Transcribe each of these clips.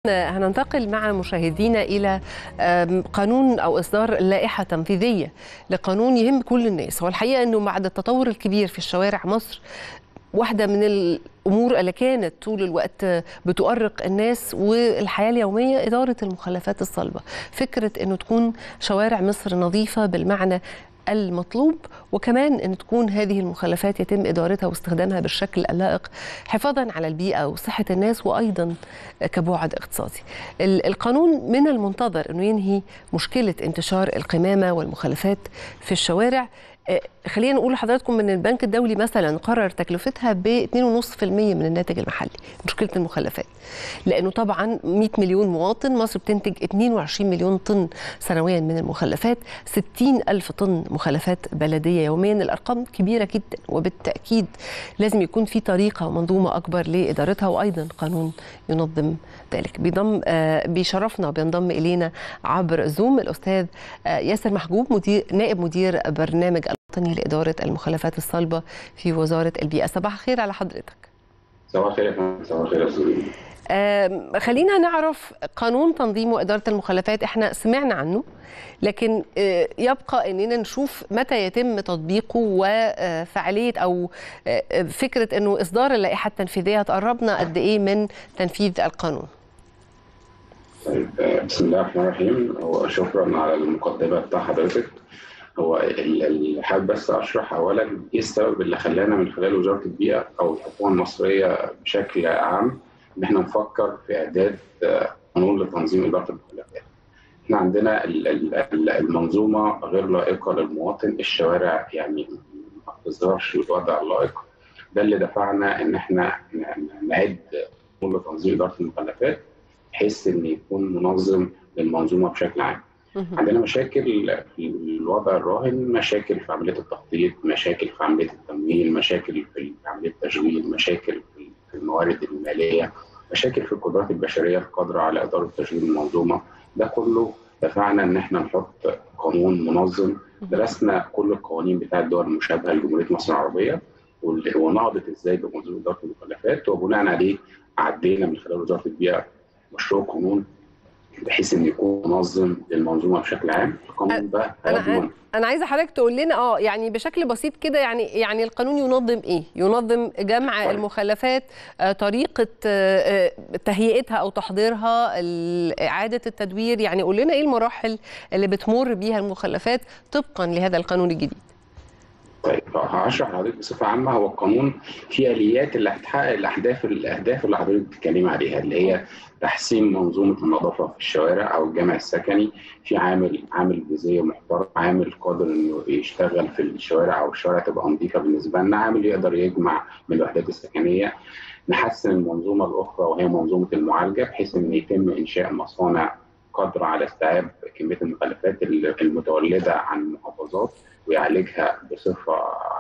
هننتقل مع مشاهدينا إلى قانون أو إصدار لائحة تنفيذية لقانون يهم كل الناس والحقيقة أنه بعد التطور الكبير في الشوارع مصر واحدة من الأمور اللي كانت طول الوقت بتؤرق الناس والحياة اليومية إدارة المخلفات الصلبة فكرة أنه تكون شوارع مصر نظيفة بالمعنى المطلوب وكمان ان تكون هذه المخلفات يتم ادارتها واستخدامها بالشكل اللائق حفاظا على البيئه وصحه الناس وايضا كبعد اقتصادي. القانون من المنتظر انه ينهي مشكله انتشار القمامه والمخلفات في الشوارع خلينا نقول لحضراتكم من البنك الدولي مثلا قرر تكلفتها ب 2.5% من الناتج المحلي مشكله المخلفات لانه طبعا 100 مليون مواطن مصر بتنتج 22 مليون طن سنويا من المخلفات 60 الف طن مخلفات بلديه يوميا الارقام كبيره جدا وبالتاكيد لازم يكون في طريقه ومنظومه اكبر لادارتها وايضا قانون ينظم ذلك بيضم بيشرفنا وبينضم الينا عبر زوم الاستاذ ياسر محجوب مدير نائب مدير برنامج الوطني لإدارة المخلفات الصلبة في وزارة البيئة صباح الخير على حضرتك صباح الخير يا فندم صباح الخير يا استاذ آه خلينا نعرف قانون تنظيم وإدارة المخلفات احنا سمعنا عنه لكن آه يبقى اننا نشوف متى يتم تطبيقه وفعاليه او آه فكره انه اصدار اللائحه التنفيذيه هتقربنا قد ايه من تنفيذ القانون طيب بسم الله الرحمن الرحيم وشكرا على المقدمه بتاع حضرتك هو حابب بس اشرح اولا ايه السبب اللي خلانا من خلال وزاره البيئه او الحكومه المصريه بشكل عام ان احنا نفكر في اعداد قانون لتنظيم اداره المخلفات. احنا عندنا المنظومه غير لائقه للمواطن، الشوارع يعني ما بتظهرش الوضع اللائق. ده اللي دفعنا ان احنا نعد قانون لتنظيم اداره المخلفات بحيث ان يكون منظم للمنظومه بشكل عام. عندنا مشاكل في الوضع الراهن مشاكل في عمليه التخطيط مشاكل في عمليه التمويل مشاكل في عمليه التشغيل مشاكل في الموارد الماليه مشاكل في القدرات البشريه القادره على اداره تشغيل المنظومه ده كله دفعنا ان احنا نحط قانون منظم درسنا كل القوانين بتاعه الدول المشابهه لجمهوريه مصر العربيه ونهضت ازاي بمنظومه اداره المخلفات وبناء عليه عدينا من خلال وزاره البيئه مشروع قانون بحيث ان يكون منظم للمنظومه بشكل عام القانون ده انا انا عايزه حضرتك تقول لنا اه يعني بشكل بسيط كده يعني يعني القانون ينظم ايه ينظم جمع طيب. المخلفات آه طريقه آه تهيئتها او تحضيرها اعاده التدوير يعني قول لنا ايه المراحل اللي بتمر بيها المخلفات طبقا لهذا القانون الجديد طيب هشرح لحضرتك بصفه عامه هو القانون فيه اليات اللي هتحقق الاهداف الاهداف اللي حضرتك بتتكلمي عليها اللي هي تحسين منظومه النظافه في الشوارع او الجمع السكني في عامل عامل جزئيه محترم عامل قادر انه يشتغل في الشوارع او الشوارع تبقى نظيفه بالنسبه لنا عامل يقدر يجمع من الوحدات السكنيه نحسن المنظومه الاخرى وهي منظومه المعالجه بحيث ان يتم انشاء مصانع قادره على استيعاب كميه المخلفات المتولده عن المحافظات ويعالجها بصفه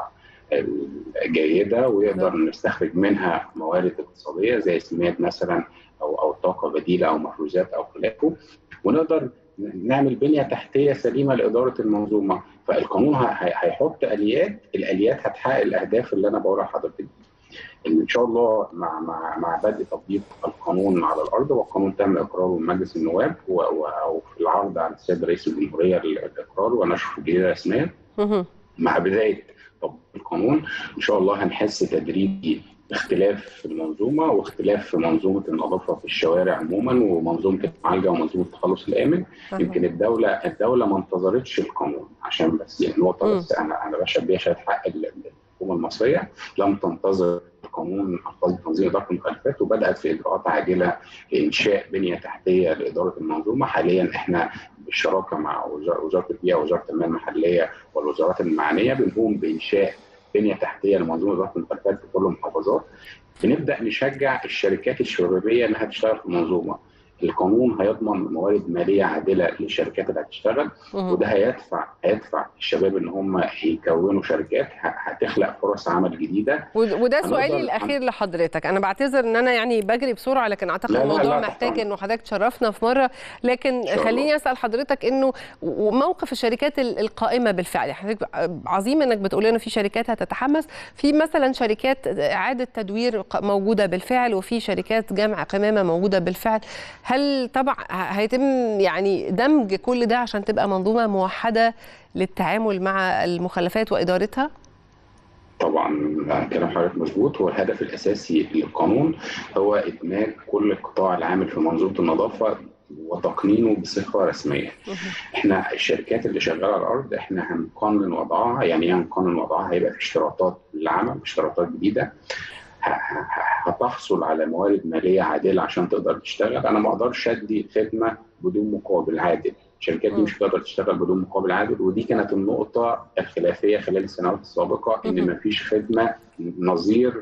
جيده ويقدر نستخرج منها موارد اقتصاديه زي سماد مثلا او او طاقه بديله او مفروزات او خلافه ونقدر نعمل بنيه تحتيه سليمه لاداره المنظومه فالقانون هيحط اليات الاليات هتحقق الاهداف اللي انا بقولها لحضرتك ان شاء الله مع مع مع بدء تطبيق القانون على الارض والقانون تم اقراره من مجلس النواب او في العرض على السيد رئيس الجمهوريه للاقرار ونشره في الجريده الرسميه مع بدايه تطبيق القانون ان شاء الله هنحس تدريجي اختلاف في المنظومه واختلاف في منظومه النظافه في الشوارع عموما ومنظومه المعالجه ومنظومه التخلص الامن يمكن الدوله الدوله ما انتظرتش القانون عشان بس يعني نقطه بس انا انا بشبهها شهاده حق الحكومه المصريه لم تنتظر القانون الخاص بتنظيم اداره المخالفات وبدات في اجراءات عاجله لانشاء بنيه تحتيه لاداره المنظومه حاليا احنا بالشراكه مع وزاره البيئه ووزاره التنميه المحليه والوزارات المعنيه بنقوم بانشاء بنيه تحتيه لمنظومه اداره المخالفات في كل المحافظات بنبدا نشجع الشركات الشبابيه انها تشتغل في المنظومه القانون هيضمن موارد ماليه عادله للشركات اللي هتشتغل وده هيدفع هيدفع الشباب ان هم يكونوا شركات هتخلق فرص عمل جديده وده سؤالي الاخير لحضرتك انا بعتذر ان انا يعني بجري بسرعه لكن اعتقد لا لا الموضوع لا محتاج طبعاً. انه حضرتك تشرفنا في مره لكن شاء الله. خليني اسال حضرتك انه موقف الشركات ال- القائمه بالفعل حضرتك عظيم انك بتقول لنا في شركات هتتحمس في مثلا شركات اعاده تدوير ق- موجوده بالفعل وفي شركات جمع قمامه موجوده بالفعل هل طبعا هيتم يعني دمج كل ده عشان تبقى منظومه موحده للتعامل مع المخلفات وادارتها؟ طبعا كلام حضرتك مظبوط هو الهدف الاساسي للقانون هو ادماج كل القطاع العامل في منظومه النظافه وتقنينه بصفه رسميه. احنا الشركات اللي شغاله على الارض احنا هنقنن وضعها يعني ايه هنقنن وضعها؟ هيبقى في اشتراطات للعمل اشتراطات جديده هتحصل على موارد ماليه عادله عشان تقدر تشتغل انا ما اقدرش ادي خدمه بدون مقابل عادل الشركات دي مش هتقدر تشتغل بدون مقابل عادل ودي كانت النقطه الخلافيه خلال السنوات السابقه ان ما فيش خدمه نظير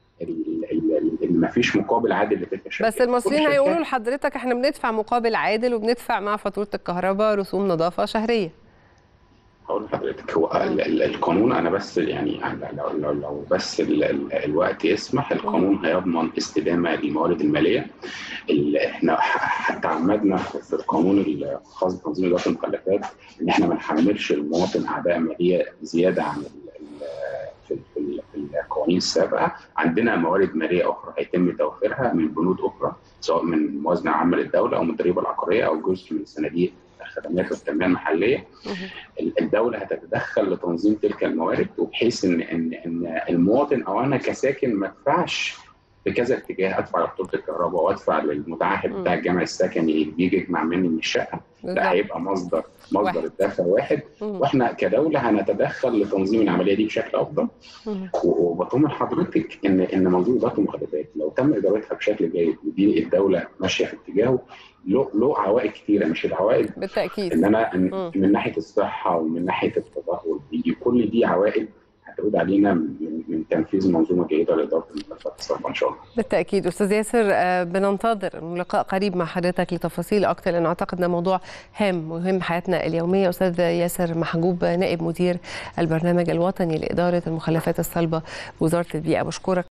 ان ما فيش مقابل عادل لتلك الشركات بس المصريين هيقولوا لحضرتك احنا بندفع مقابل عادل وبندفع مع فاتوره الكهرباء رسوم نظافه شهريه هقول لحضرتك هو القانون انا بس يعني لو, لو, لو بس ال ال الوقت يسمح القانون هيضمن استدامه للموارد الماليه احنا حتى عمدنا في القانون الخاص بتنظيم اداره المخلفات ان احنا ما نحملش المواطن اعباء ماليه زياده عن في القوانين السابقه عندنا موارد ماليه اخرى هيتم توفيرها من بنود اخرى سواء من موازنه عامه للدوله او من الضريبه العقاريه او جزء من صناديق الخدمات والتنميه المحليه الدوله هتتدخل لتنظيم تلك الموارد وبحيث ان ان ان المواطن او انا كساكن ما ادفعش في كذا اتجاه ادفع لفاتوره الكهرباء وادفع للمتعهد بتاع الجامع السكني اللي بيجي يجمع مني من الشقه ده هيبقى مصدر مصدر الدفع واحد واحنا كدوله هنتدخل لتنظيم العمليه دي بشكل افضل وبطمن حضرتك ان ان منظومه اداره المخالفات لو تم ادارتها بشكل جيد ودي الدوله ماشيه في اتجاهه له له عوائد كتيره مش العوائد بالتاكيد ان انا من ناحيه الصحه ومن ناحيه التدهور دي كل دي عوائد هتعود علينا من, من تنفيذ منظومه جيده لاداره الملفات الصرف ان شاء الله. بالتاكيد استاذ ياسر بننتظر لقاء قريب مع حضرتك لتفاصيل اكثر لان اعتقد انه موضوع هام مهم حياتنا اليوميه استاذ ياسر محجوب نائب مدير البرنامج الوطني لاداره المخلفات الصلبه بوزاره البيئه بشكرك